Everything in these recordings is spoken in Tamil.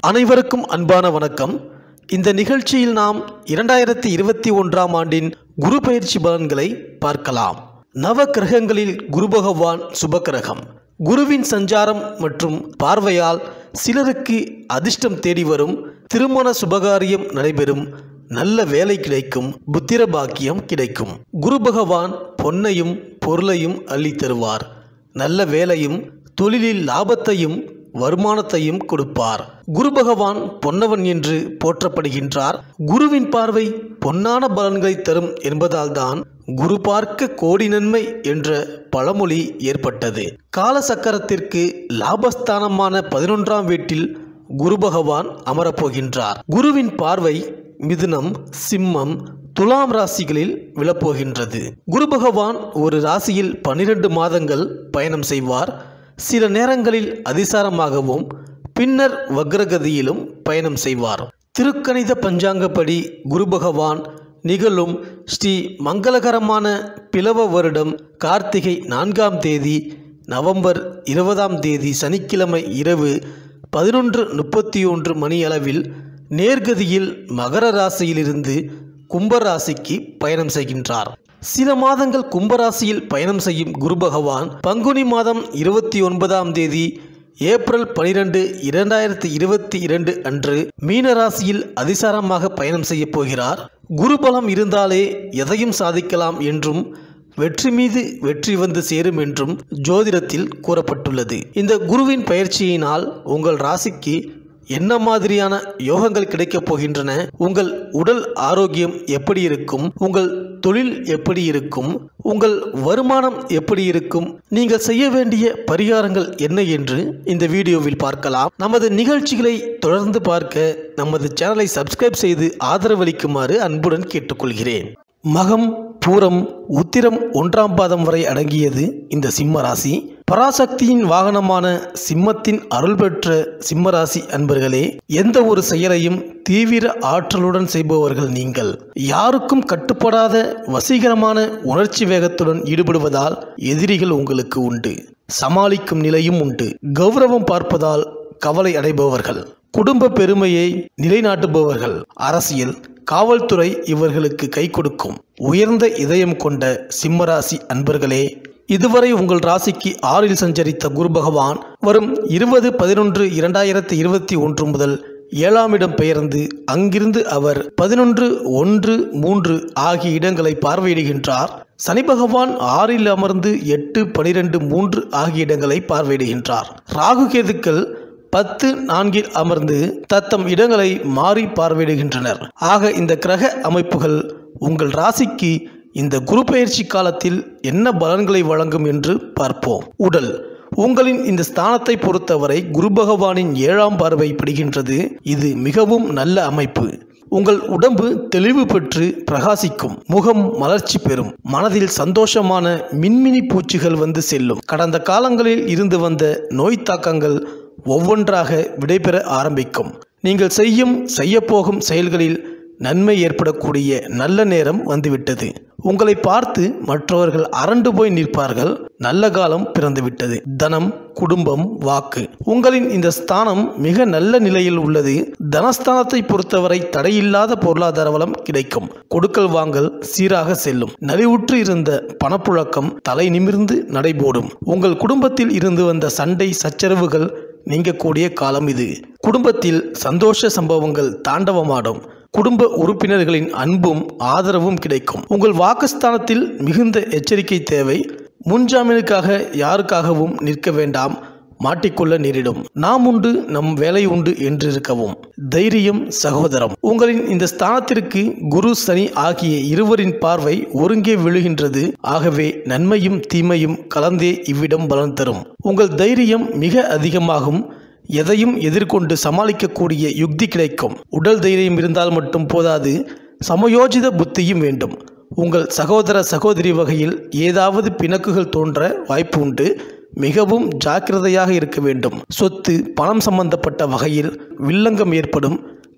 அனைவருக்கும் அன்பான வணக்கம் இந்த நிகழ்ச்சியில் நாம் இரண்டாயிரத்தி இருபத்தி ஒன்றாம் ஆண்டின் குரு பயிற்சி பலன்களை பார்க்கலாம் நவ கிரகங்களில் குரு பகவான் சுபக்கிரகம் குருவின் சஞ்சாரம் மற்றும் பார்வையால் சிலருக்கு அதிர்ஷ்டம் தேடி வரும் திருமண சுபகாரியம் நடைபெறும் நல்ல வேலை கிடைக்கும் புத்திர பாக்கியம் கிடைக்கும் குரு பகவான் பொன்னையும் பொருளையும் அள்ளித் தருவார் நல்ல வேலையும் தொழிலில் லாபத்தையும் வருமானத்தையும் கொடுப்பார் குரு பகவான் பொன்னவன் என்று போற்றப்படுகின்றார் குருவின் பார்வை பொன்னான பலன்களை தரும் என்பதால்தான் குரு பார்க்க கோடி நன்மை என்ற பழமொழி ஏற்பட்டது கால சக்கரத்திற்கு லாபஸ்தானமான பதினொன்றாம் வீட்டில் குரு பகவான் அமரப்போகின்றார் குருவின் பார்வை மிதுனம் சிம்மம் துலாம் ராசிகளில் விழப்போகின்றது குரு பகவான் ஒரு ராசியில் பன்னிரண்டு மாதங்கள் பயணம் செய்வார் சில நேரங்களில் அதிசாரமாகவும் பின்னர் வக்ரகதியிலும் பயணம் செய்வார் திருக்கணித பஞ்சாங்கப்படி குரு பகவான் நிகழும் ஸ்ரீ மங்களகரமான பிளவ வருடம் கார்த்திகை நான்காம் தேதி நவம்பர் இருபதாம் தேதி சனிக்கிழமை இரவு பதினொன்று முப்பத்தி ஒன்று மணியளவில் நேர்கதியில் மகர ராசியிலிருந்து கும்பராசிக்கு பயணம் செய்கின்றார் சில மாதங்கள் கும்பராசியில் பயணம் செய்யும் குரு பகவான் பங்குனி மாதம் இருபத்தி ஒன்பதாம் தேதி ஏப்ரல் பனிரெண்டு இரண்டாயிரத்தி இருபத்தி இரண்டு அன்று மீனராசியில் அதிசாரமாக பயணம் செய்ய போகிறார் குரு பலம் இருந்தாலே எதையும் சாதிக்கலாம் என்றும் வெற்றி மீது வெற்றி வந்து சேரும் என்றும் ஜோதிடத்தில் கூறப்பட்டுள்ளது இந்த குருவின் பயிற்சியினால் உங்கள் ராசிக்கு என்ன மாதிரியான யோகங்கள் கிடைக்கப் போகின்றன உங்கள் உடல் ஆரோக்கியம் எப்படி இருக்கும் உங்கள் தொழில் எப்படி இருக்கும் உங்கள் வருமானம் எப்படி இருக்கும் நீங்கள் செய்ய வேண்டிய பரிகாரங்கள் என்ன என்று இந்த வீடியோவில் பார்க்கலாம் நமது நிகழ்ச்சிகளை தொடர்ந்து பார்க்க நமது சேனலை சப்ஸ்கிரைப் செய்து ஆதரவளிக்குமாறு அன்புடன் கேட்டுக்கொள்கிறேன் மகம் பூரம் உத்திரம் ஒன்றாம் பாதம் வரை அடங்கியது இந்த சிம்ம ராசி பராசக்தியின் வாகனமான சிம்மத்தின் அருள் பெற்ற சிம்மராசி அன்பர்களே எந்த ஒரு செயலையும் தீவிர ஆற்றலுடன் செய்பவர்கள் நீங்கள் யாருக்கும் கட்டுப்படாத வசீகரமான உணர்ச்சி வேகத்துடன் ஈடுபடுவதால் எதிரிகள் உங்களுக்கு உண்டு சமாளிக்கும் நிலையும் உண்டு கௌரவம் பார்ப்பதால் கவலை அடைபவர்கள் குடும்ப பெருமையை நிலைநாட்டுபவர்கள் அரசியல் காவல்துறை இவர்களுக்கு கை கொடுக்கும் உயர்ந்த இதயம் கொண்ட சிம்மராசி அன்பர்களே இதுவரை உங்கள் ராசிக்கு ஆறில் சஞ்சரித்த குரு பகவான் வரும் இருபது பதினொன்று இரண்டாயிரத்தி இருபத்தி ஒன்று முதல் ஏழாம் இடம் பெயர்ந்து அங்கிருந்து அவர் பதினொன்று ஒன்று மூன்று ஆகிய இடங்களை பார்வையிடுகின்றார் சனி பகவான் ஆறில் அமர்ந்து எட்டு பனிரெண்டு மூன்று ஆகிய இடங்களை பார்வையிடுகின்றார் ராகு கேதுக்கள் பத்து நான்கில் அமர்ந்து தத்தம் இடங்களை மாறி பார்வையிடுகின்றனர் ஆக இந்த கிரக அமைப்புகள் உங்கள் ராசிக்கு இந்த குரு பயிற்சி காலத்தில் என்ன பலன்களை வழங்கும் என்று பார்ப்போம் உடல் உங்களின் இந்த ஸ்தானத்தை பொறுத்தவரை குரு பகவானின் ஏழாம் பார்வை பிடிக்கின்றது இது மிகவும் நல்ல அமைப்பு உங்கள் உடம்பு தெளிவு பெற்று பிரகாசிக்கும் முகம் மலர்ச்சி பெறும் மனதில் சந்தோஷமான மின்மினி பூச்சிகள் வந்து செல்லும் கடந்த காலங்களில் இருந்து வந்த நோய் தாக்கங்கள் ஒவ்வொன்றாக விடைபெற ஆரம்பிக்கும் நீங்கள் செய்யும் செய்யப்போகும் செயல்களில் நன்மை ஏற்படக்கூடிய நல்ல நேரம் வந்துவிட்டது உங்களை பார்த்து மற்றவர்கள் அரண்டு போய் நிற்பார்கள் நல்ல காலம் பிறந்துவிட்டது தனம் குடும்பம் வாக்கு உங்களின் இந்த ஸ்தானம் மிக நல்ல நிலையில் உள்ளது தனஸ்தானத்தை பொறுத்தவரை தடையில்லாத பொருளாதார வளம் கிடைக்கும் கொடுக்கல் வாங்கல் சீராக செல்லும் நலிவுற்று இருந்த பணப்புழக்கம் தலை நிமிர்ந்து நடைபோடும் உங்கள் குடும்பத்தில் இருந்து வந்த சண்டை சச்சரவுகள் நீங்கக்கூடிய காலம் இது குடும்பத்தில் சந்தோஷ சம்பவங்கள் தாண்டவமாடும் குடும்ப உறுப்பினர்களின் அன்பும் ஆதரவும் கிடைக்கும் உங்கள் வாக்குஸ்தானத்தில் மிகுந்த எச்சரிக்கை தேவை முன்ஜாமீனுக்காக யாருக்காகவும் நிற்க வேண்டாம் மாட்டிக்கொள்ள நேரிடும் நாம் உண்டு நம் வேலை உண்டு என்றிருக்கவும் தைரியம் சகோதரம் உங்களின் இந்த ஸ்தானத்திற்கு குரு சனி ஆகிய இருவரின் பார்வை ஒருங்கே விழுகின்றது ஆகவே நன்மையும் தீமையும் கலந்தே இவ்விடம் பலன் தரும் உங்கள் தைரியம் மிக அதிகமாகும் எதையும் எதிர்கொண்டு சமாளிக்கக்கூடிய யுக்தி கிடைக்கும் உடல் தைரியம் இருந்தால் மட்டும் போதாது சமயோஜித புத்தியும் வேண்டும் உங்கள் சகோதர சகோதரி வகையில் ஏதாவது பிணக்குகள் தோன்ற வாய்ப்பு உண்டு மிகவும் ஜாக்கிரதையாக இருக்க வேண்டும் சொத்து பணம் சம்பந்தப்பட்ட வகையில் வில்லங்கம் ஏற்படும்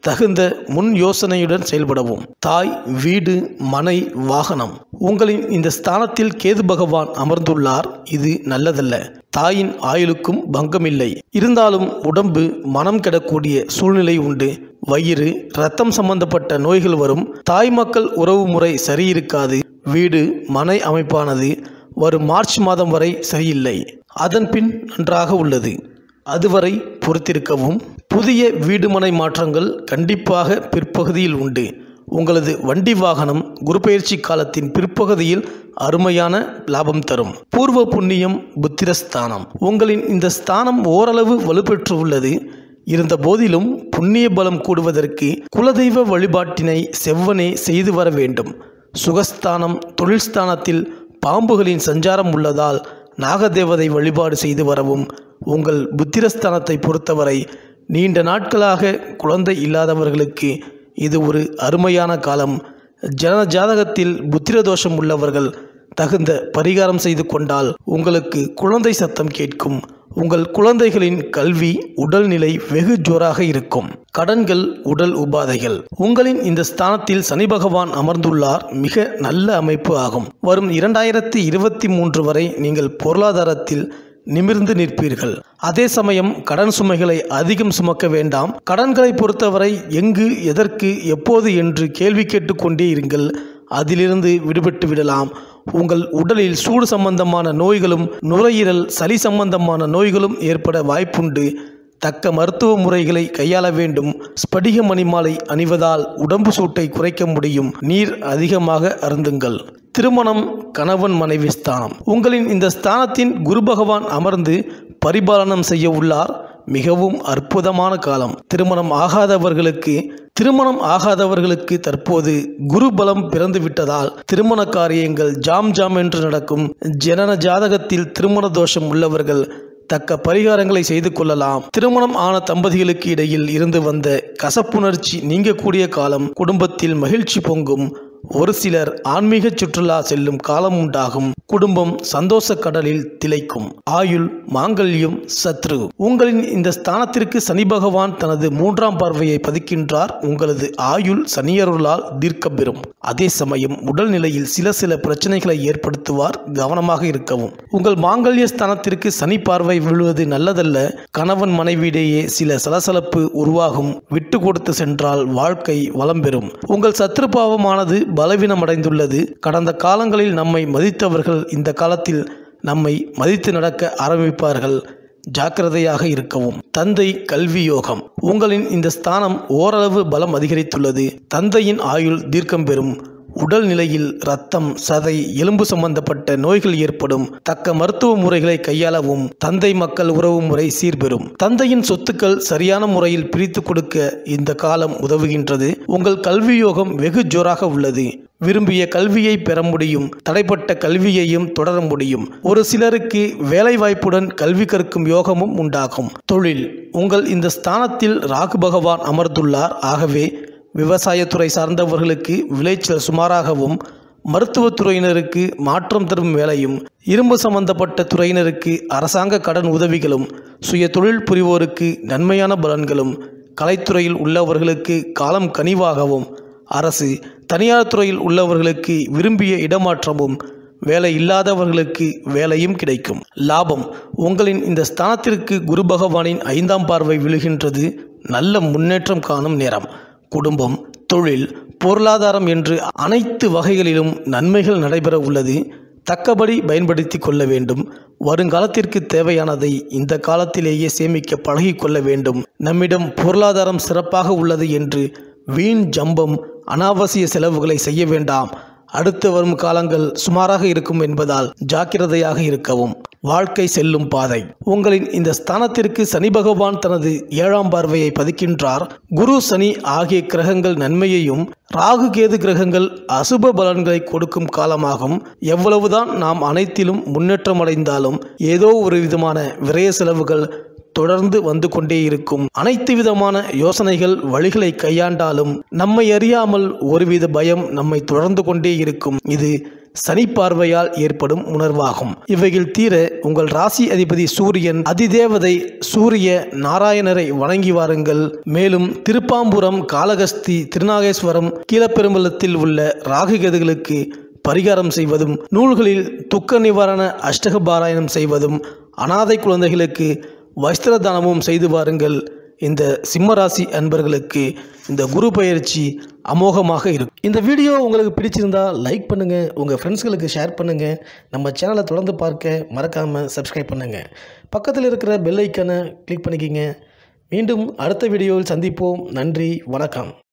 தகுந்த முன் யோசனையுடன் செயல்படவும் தாய் வீடு மனை வாகனம் உங்களின் இந்த ஸ்தானத்தில் கேது பகவான் அமர்ந்துள்ளார் இது நல்லதல்ல தாயின் ஆயுளுக்கும் பங்கமில்லை இருந்தாலும் உடம்பு மனம் கெடக்கூடிய சூழ்நிலை உண்டு வயிறு இரத்தம் சம்பந்தப்பட்ட நோய்கள் வரும் தாய் மக்கள் உறவு முறை சரியிருக்காது வீடு மனை அமைப்பானது வரும் மார்ச் மாதம் வரை சரியில்லை அதன் பின் நன்றாக உள்ளது அதுவரை பொறுத்திருக்கவும் புதிய வீடுமனை மாற்றங்கள் கண்டிப்பாக பிற்பகுதியில் உண்டு உங்களது வண்டி வாகனம் குருபெயர்ச்சி காலத்தின் பிற்பகுதியில் அருமையான லாபம் தரும் பூர்வ புண்ணியம் புத்திரஸ்தானம் உங்களின் இந்த ஸ்தானம் ஓரளவு வலுப்பெற்று உள்ளது இருந்த போதிலும் புண்ணிய பலம் கூடுவதற்கு குலதெய்வ வழிபாட்டினை செவ்வனே செய்து வர வேண்டும் சுகஸ்தானம் தொழில் ஸ்தானத்தில் பாம்புகளின் சஞ்சாரம் உள்ளதால் நாகதேவதை வழிபாடு செய்து வரவும் உங்கள் புத்திரஸ்தானத்தை பொறுத்தவரை நீண்ட நாட்களாக குழந்தை இல்லாதவர்களுக்கு இது ஒரு அருமையான காலம் ஜன ஜாதகத்தில் புத்திர தோஷம் உள்ளவர்கள் தகுந்த பரிகாரம் செய்து கொண்டால் உங்களுக்கு குழந்தை சத்தம் கேட்கும் உங்கள் குழந்தைகளின் கல்வி உடல்நிலை வெகு ஜோராக இருக்கும் கடன்கள் உடல் உபாதைகள் உங்களின் இந்த ஸ்தானத்தில் சனி பகவான் அமர்ந்துள்ளார் மிக நல்ல அமைப்பு ஆகும் வரும் இரண்டாயிரத்தி இருபத்தி மூன்று வரை நீங்கள் பொருளாதாரத்தில் நிமிர்ந்து நிற்பீர்கள் அதே சமயம் கடன் சுமைகளை அதிகம் சுமக்க வேண்டாம் கடன்களை பொறுத்தவரை எங்கு எதற்கு எப்போது என்று கேள்வி கேட்டுக்கொண்டே இருங்கள் அதிலிருந்து விடுபட்டு விடலாம் உங்கள் உடலில் சூடு சம்பந்தமான நோய்களும் நுரையீரல் சளி சம்பந்தமான நோய்களும் ஏற்பட வாய்ப்புண்டு தக்க மருத்துவ முறைகளை கையாள வேண்டும் ஸ்படிக மணிமாலை அணிவதால் உடம்பு சூட்டை குறைக்க முடியும் நீர் அதிகமாக அருந்துங்கள் திருமணம் கணவன் மனைவி ஸ்தானம் உங்களின் இந்த ஸ்தானத்தின் குரு பகவான் அமர்ந்து பரிபாலனம் செய்ய உள்ளார் மிகவும் அற்புதமான காலம் திருமணம் ஆகாதவர்களுக்கு திருமணம் ஆகாதவர்களுக்கு தற்போது குரு பலம் பிறந்து விட்டதால் திருமண காரியங்கள் ஜாம் ஜாம் என்று நடக்கும் ஜனன ஜாதகத்தில் திருமண தோஷம் உள்ளவர்கள் தக்க பரிகாரங்களை செய்து கொள்ளலாம் திருமணம் ஆன தம்பதிகளுக்கு இடையில் இருந்து வந்த கசப்புணர்ச்சி நீங்கக்கூடிய காலம் குடும்பத்தில் மகிழ்ச்சி பொங்கும் ஒரு சிலர் ஆன்மீக சுற்றுலா செல்லும் காலம் உண்டாகும் குடும்பம் சந்தோஷ கடலில் திளைக்கும் ஆயுள் மாங்கல்யம் சத்ரு உங்களின் இந்த ஸ்தானத்திற்கு சனி பகவான் தனது மூன்றாம் பார்வையை பதிக்கின்றார் உங்களது ஆயுள் சனியருளால் தீர்க்க பெறும் அதே சமயம் உடல்நிலையில் சில சில பிரச்சனைகளை ஏற்படுத்துவார் கவனமாக இருக்கவும் உங்கள் மாங்கல்ய ஸ்தானத்திற்கு சனி பார்வை விழுவது நல்லதல்ல கணவன் மனைவியிடையே சில சலசலப்பு உருவாகும் விட்டு கொடுத்து சென்றால் வாழ்க்கை வளம் பெறும் உங்கள் சத்ரு பாவமானது பலவீனமடைந்துள்ளது கடந்த காலங்களில் நம்மை மதித்தவர்கள் இந்த காலத்தில் நம்மை மதித்து நடக்க ஆரம்பிப்பார்கள் ஜாக்கிரதையாக இருக்கவும் தந்தை கல்வி யோகம் உங்களின் இந்த ஸ்தானம் ஓரளவு பலம் அதிகரித்துள்ளது தந்தையின் ஆயுள் தீர்க்கம் பெறும் உடல் நிலையில் இரத்தம் சதை எலும்பு சம்பந்தப்பட்ட நோய்கள் ஏற்படும் தக்க மருத்துவ முறைகளை கையாளவும் தந்தை மக்கள் உறவு முறை சீர்பெறும் தந்தையின் சொத்துக்கள் சரியான முறையில் பிரித்து கொடுக்க இந்த காலம் உதவுகின்றது உங்கள் கல்வி யோகம் வெகு ஜோராக உள்ளது விரும்பிய கல்வியை பெற முடியும் தடைப்பட்ட கல்வியையும் தொடர முடியும் ஒரு சிலருக்கு வேலைவாய்ப்புடன் கல்வி கற்கும் யோகமும் உண்டாகும் தொழில் உங்கள் இந்த ஸ்தானத்தில் ராகு பகவான் அமர்ந்துள்ளார் ஆகவே விவசாயத்துறை சார்ந்தவர்களுக்கு விளைச்சல் சுமாராகவும் மருத்துவத்துறையினருக்கு மாற்றம் தரும் வேலையும் இரும்பு சம்பந்தப்பட்ட துறையினருக்கு அரசாங்க கடன் உதவிகளும் சுய தொழில் புரிவோருக்கு நன்மையான பலன்களும் கலைத்துறையில் உள்ளவர்களுக்கு காலம் கனிவாகவும் அரசு தனியார் துறையில் உள்ளவர்களுக்கு விரும்பிய இடமாற்றமும் வேலை இல்லாதவர்களுக்கு வேலையும் கிடைக்கும் லாபம் உங்களின் இந்த ஸ்தானத்திற்கு குரு பகவானின் ஐந்தாம் பார்வை விழுகின்றது நல்ல முன்னேற்றம் காணும் நேரம் குடும்பம் தொழில் பொருளாதாரம் என்று அனைத்து வகைகளிலும் நன்மைகள் நடைபெற உள்ளது தக்கபடி பயன்படுத்தி கொள்ள வேண்டும் வருங்காலத்திற்கு தேவையானதை இந்த காலத்திலேயே சேமிக்க பழகிக்கொள்ள வேண்டும் நம்மிடம் பொருளாதாரம் சிறப்பாக உள்ளது என்று வீண் ஜம்பம் அனாவசிய செலவுகளை செய்ய வேண்டாம் அடுத்து வரும் காலங்கள் சுமாராக இருக்கும் என்பதால் ஜாக்கிரதையாக இருக்கவும் வாழ்க்கை செல்லும் பாதை உங்களின் இந்த ஸ்தானத்திற்கு சனி பகவான் தனது ஏழாம் பார்வையை பதிக்கின்றார் குரு சனி ஆகிய கிரகங்கள் நன்மையையும் ராகு கேது கிரகங்கள் அசுப பலன்களை கொடுக்கும் காலமாகும் எவ்வளவுதான் நாம் அனைத்திலும் முன்னேற்றம் அடைந்தாலும் ஏதோ ஒரு விதமான விரய செலவுகள் தொடர்ந்து வந்து கொண்டே இருக்கும் அனைத்து விதமான யோசனைகள் வழிகளை கையாண்டாலும் நம்மை அறியாமல் ஒருவித பயம் நம்மை தொடர்ந்து கொண்டே இருக்கும் இது சனி பார்வையால் ஏற்படும் உணர்வாகும் இவைகள் தீர உங்கள் ராசி அதிபதி சூரியன் அதிதேவதை சூரிய நாராயணரை வணங்கி வாருங்கள் மேலும் திருப்பாம்புரம் காளகஸ்தி திருநாகேஸ்வரம் கீழப்பெரும்பலத்தில் உள்ள ராகுகேதுகளுக்கு பரிகாரம் செய்வதும் நூல்களில் துக்க நிவாரண அஷ்டக பாராயணம் செய்வதும் அனாதை குழந்தைகளுக்கு வஸ்திர தானமும் செய்து வாருங்கள் இந்த சிம்மராசி அன்பர்களுக்கு இந்த குரு பயிற்சி அமோகமாக இருக்கும் இந்த வீடியோ உங்களுக்கு பிடிச்சிருந்தா லைக் பண்ணுங்கள் உங்கள் ஃப்ரெண்ட்ஸ்களுக்கு ஷேர் பண்ணுங்கள் நம்ம சேனலை தொடர்ந்து பார்க்க மறக்காமல் சப்ஸ்கிரைப் பண்ணுங்கள் பக்கத்தில் இருக்கிற பெல் ஐக்கானை கிளிக் பண்ணிக்கிங்க மீண்டும் அடுத்த வீடியோவில் சந்திப்போம் நன்றி வணக்கம்